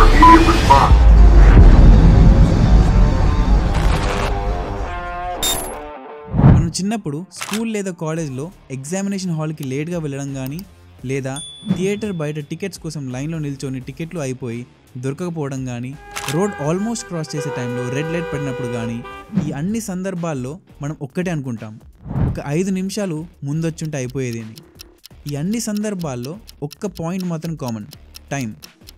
immediate response. మనం చిన్నప్పుడు school లేదా కాలేజ్లో ఎగ్జామినేషన్ హాల్కి లేట్గా వెళ్ళడం కానీ లేదా థియేటర్ బయట టికెట్స్ కోసం లైన్లో నిల్చొని టికెట్లు అయిపోయి దొరకకపోవడం కానీ రోడ్ ఆల్మోస్ట్ క్రాస్ చేసే టైంలో రెడ్ లైట్ పడినప్పుడు కానీ ఈ అన్ని సందర్భాల్లో మనం ఒక్కటే అనుకుంటాం ఒక ఐదు నిమిషాలు ముందొచ్చుంటే అయిపోయేది అని ఈ అన్ని సందర్భాల్లో ఒక్క పాయింట్ మాత్రం కామన్ టైం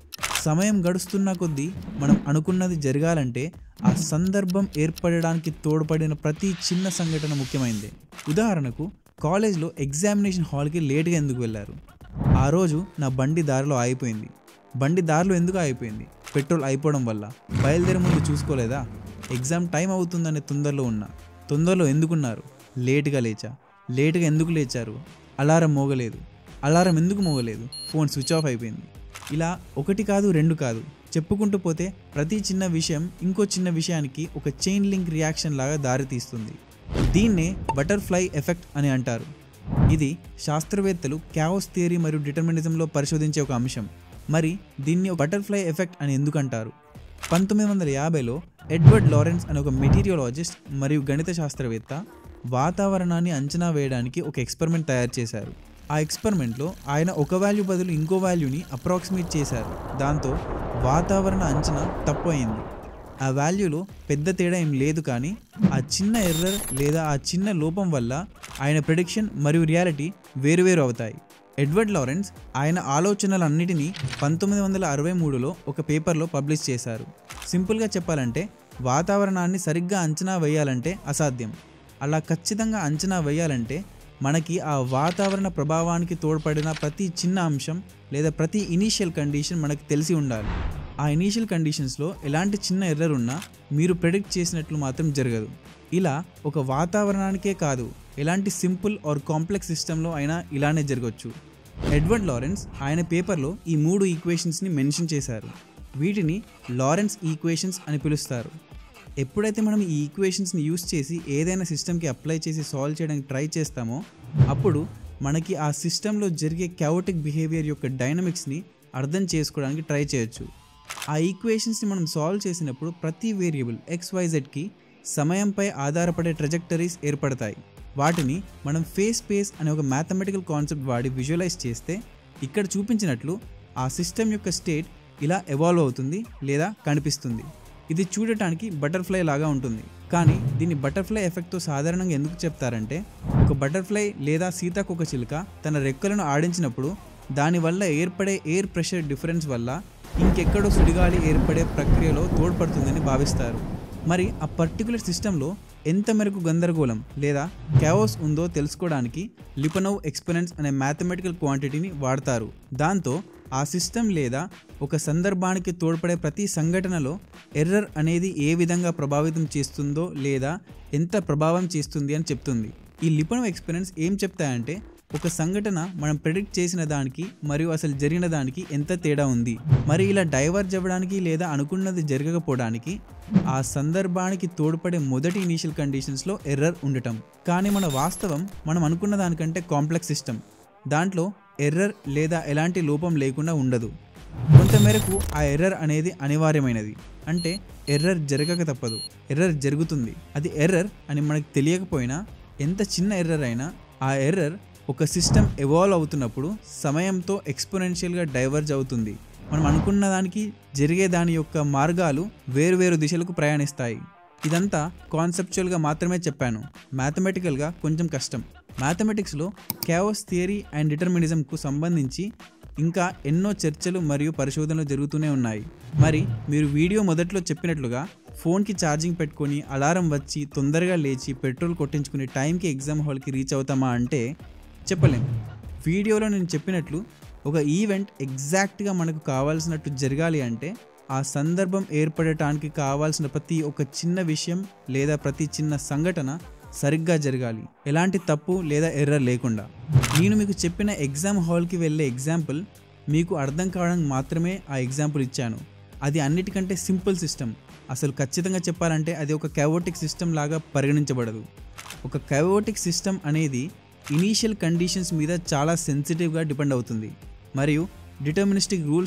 సమయం గడుస్తున్న కొద్దీ మనం అనుకున్నది జరగాలంటే ఆ సందర్భం ఏర్పడడానికి తోడ్పడిన ప్రతి చిన్న సంఘటన ముఖ్యమైనదే ఉదాహరణకు కాలేజ్లో ఎగ్జామినేషన్ హాల్కి లేట్గా ఎందుకు వెళ్ళారు ఆ రోజు నా బండి దారిలో ఆగిపోయింది బండి దారిలో ఎందుకు ఆగిపోయింది పెట్రోల్ అయిపోవడం వల్ల బయలుదేరే ముందు చూసుకోలేదా ఎగ్జామ్ టైం అవుతుందనే తొందరలో ఉన్నా తొందరలో ఎందుకున్నారు లేటుగా లేచా లేటుగా ఎందుకు లేచారు అలారం మోగలేదు అలారం ఎందుకు మోగలేదు ఫోన్ స్విచ్ ఆఫ్ అయిపోయింది ఇలా ఒకటి కాదు రెండు కాదు చెప్పుకుంటూ పోతే ప్రతి చిన్న విషయం ఇంకో చిన్న విషయానికి ఒక చైన్ లింక్ రియాక్షన్ లాగా దారితీస్తుంది దీన్నే బటర్ఫ్లై ఎఫెక్ట్ అని అంటారు ఇది శాస్త్రవేత్తలు క్యావోస్ థియరీ మరియు డిటర్మినిజంలో పరిశోధించే ఒక అంశం మరి దీన్ని బటర్ఫ్లై ఎఫెక్ట్ అని ఎందుకు అంటారు పంతొమ్మిది వందల యాభైలో ఎడ్వర్డ్ లారెన్స్ అనే ఒక మెటీరియాలజిస్ట్ మరియు గణిత శాస్త్రవేత్త వాతావరణాన్ని అంచనా వేయడానికి ఒక ఎక్స్పెరిమెంట్ తయారు చేశారు ఆ ఎక్స్పెరిమెంట్లో ఆయన ఒక వాల్యూ బదులు ఇంకో వాల్యూని అప్రాక్సిమేట్ చేశారు దాంతో వాతావరణ అంచనా తప్పు అయింది ఆ వాల్యూలో పెద్ద తేడా ఏం లేదు కానీ ఆ చిన్న ఎర్రర్ లేదా ఆ చిన్న లోపం వల్ల ఆయన ప్రిడిక్షన్ మరియు రియాలిటీ వేరువేరు అవుతాయి ఎడ్వర్డ్ లారెన్స్ ఆయన ఆలోచనలన్నిటినీ పంతొమ్మిది వందల అరవై మూడులో ఒక పేపర్లో పబ్లిష్ చేశారు సింపుల్గా చెప్పాలంటే వాతావరణాన్ని సరిగ్గా అంచనా వేయాలంటే అసాధ్యం అలా ఖచ్చితంగా అంచనా వేయాలంటే మనకి ఆ వాతావరణ ప్రభావానికి తోడ్పడిన ప్రతి చిన్న అంశం లేదా ప్రతి ఇనీషియల్ కండిషన్ మనకి తెలిసి ఉండాలి ఆ ఇనీషియల్ కండిషన్స్లో ఎలాంటి చిన్న ఎర్రర్ ఉన్నా మీరు ప్రెడిక్ట్ చేసినట్లు మాత్రం జరగదు ఇలా ఒక వాతావరణానికే కాదు ఎలాంటి సింపుల్ ఆర్ కాంప్లెక్స్ సిస్టంలో అయినా ఇలానే జరగవచ్చు ఎడ్వర్డ్ లారెన్స్ ఆయన పేపర్లో ఈ మూడు ఈక్వేషన్స్ని మెన్షన్ చేశారు వీటిని లారెన్స్ ఈక్వేషన్స్ అని పిలుస్తారు ఎప్పుడైతే మనం ఈ ఈక్వేషన్స్ని యూస్ చేసి ఏదైనా సిస్టమ్కి అప్లై చేసి సాల్వ్ చేయడానికి ట్రై చేస్తామో అప్పుడు మనకి ఆ సిస్టంలో జరిగే క్యావటిక్ బిహేవియర్ యొక్క డైనమిక్స్ని అర్థం చేసుకోవడానికి ట్రై చేయొచ్చు ఆ ఈక్వేషన్స్ని మనం సాల్వ్ చేసినప్పుడు ప్రతి వేరియబుల్ ఎక్స్వైజెడ్కి సమయంపై ఆధారపడే ట్రెజెక్టరీస్ ఏర్పడతాయి వాటిని మనం ఫేస్ స్పేస్ అనే ఒక మ్యాథమెటికల్ కాన్సెప్ట్ వాడి విజువలైజ్ చేస్తే ఇక్కడ చూపించినట్లు ఆ సిస్టమ్ యొక్క స్టేట్ ఇలా ఎవాల్వ్ అవుతుంది లేదా కనిపిస్తుంది ఇది చూడటానికి బటర్ఫ్లై లాగా ఉంటుంది కానీ దీన్ని బటర్ఫ్లై ఎఫెక్ట్తో సాధారణంగా ఎందుకు చెప్తారంటే ఒక బటర్ఫ్లై లేదా సీతాకొక చిలుక తన రెక్కలను ఆడించినప్పుడు దానివల్ల ఏర్పడే ఎయిర్ ప్రెషర్ డిఫరెన్స్ వల్ల ఇంకెక్కడో సుడిగాలి ఏర్పడే ప్రక్రియలో తోడ్పడుతుందని భావిస్తారు మరి ఆ పర్టికులర్ సిస్టంలో ఎంత మేరకు గందరగోళం లేదా క్యావోస్ ఉందో తెలుసుకోవడానికి లిపనోవ్ ఎక్స్పెరెన్స్ అనే మ్యాథమెటికల్ క్వాంటిటీని వాడతారు దాంతో ఆ సిస్టమ్ లేదా ఒక సందర్భానికి తోడ్పడే ప్రతి సంఘటనలో ఎర్రర్ అనేది ఏ విధంగా ప్రభావితం చేస్తుందో లేదా ఎంత ప్రభావం చేస్తుంది అని చెప్తుంది ఈ లిపనోవ్ ఎక్స్పెరెన్స్ ఏం చెప్తాయంటే ఒక సంఘటన మనం ప్రిడిక్ట్ చేసిన దానికి మరియు అసలు జరిగిన దానికి ఎంత తేడా ఉంది మరి ఇలా డైవర్జ్ అవ్వడానికి లేదా అనుకున్నది జరగకపోవడానికి ఆ సందర్భానికి తోడ్పడే మొదటి ఇనీషియల్ కండిషన్స్లో ఎర్రర్ ఉండటం కానీ మన వాస్తవం మనం అనుకున్న దానికంటే కాంప్లెక్స్ సిస్టమ్ దాంట్లో ఎర్రర్ లేదా ఎలాంటి లోపం లేకుండా ఉండదు కొంతమేరకు ఆ ఎర్రర్ అనేది అనివార్యమైనది అంటే ఎర్రర్ జరగక తప్పదు ఎర్రర్ జరుగుతుంది అది ఎర్రర్ అని మనకు తెలియకపోయినా ఎంత చిన్న ఎర్రర్ అయినా ఆ ఎర్రర్ ఒక సిస్టమ్ ఎవాల్వ్ అవుతున్నప్పుడు సమయంతో ఎక్స్పోనెన్షియల్గా డైవర్జ్ అవుతుంది మనం అనుకున్న దానికి జరిగే దాని యొక్క మార్గాలు వేరువేరు దిశలకు ప్రయాణిస్తాయి ఇదంతా కాన్సెప్చువల్గా మాత్రమే చెప్పాను మ్యాథమెటికల్గా కొంచెం కష్టం మ్యాథమెటిక్స్లో క్యావస్ థియరీ అండ్ డిటర్మినిజంకు సంబంధించి ఇంకా ఎన్నో చర్చలు మరియు పరిశోధనలు జరుగుతూనే ఉన్నాయి మరి మీరు వీడియో మొదట్లో చెప్పినట్లుగా ఫోన్కి ఛార్జింగ్ పెట్టుకొని అలారం వచ్చి తొందరగా లేచి పెట్రోల్ కొట్టించుకుని టైంకి ఎగ్జామ్ హాల్కి రీచ్ అవుతామా అంటే చెప్పలేం వీడియోలో నేను చెప్పినట్లు ఒక ఈవెంట్ ఎగ్జాక్ట్గా మనకు కావాల్సినట్టు జరగాలి అంటే ఆ సందర్భం ఏర్పడటానికి కావాల్సిన ప్రతి ఒక చిన్న విషయం లేదా ప్రతి చిన్న సంఘటన సరిగ్గా జరగాలి ఎలాంటి తప్పు లేదా ఎర్రర్ లేకుండా నేను మీకు చెప్పిన ఎగ్జామ్ హాల్కి వెళ్ళే ఎగ్జాంపుల్ మీకు అర్థం కావడానికి మాత్రమే ఆ ఎగ్జాంపుల్ ఇచ్చాను అది అన్నిటికంటే సింపుల్ సిస్టమ్ అసలు ఖచ్చితంగా చెప్పాలంటే అది ఒక కైవోటిక్ సిస్టమ్ లాగా పరిగణించబడదు ఒక కైవోటిక్ సిస్టమ్ అనేది ఇనీషియల్ కండిషన్స్ మీద చాలా సెన్సిటివ్గా డిపెండ్ అవుతుంది మరియు డిటర్మినిస్టిక్ రూల్స్తో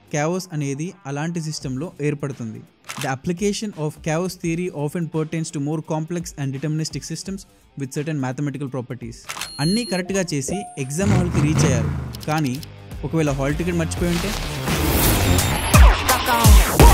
క్యావోస్ అనేది అలాంటి సిస్టంలో ఏర్పడుతుంది the application of chaos theory of and pertains to more complex and deterministic systems with certain mathematical properties అన్నీ కరెక్ట్గా చేసి ఎగ్జామ్ హాల్కి రీచ్ అయ్యారు కానీ ఒకవేళ హాల్ టికెట్ మర్చిపోయి ఉంటే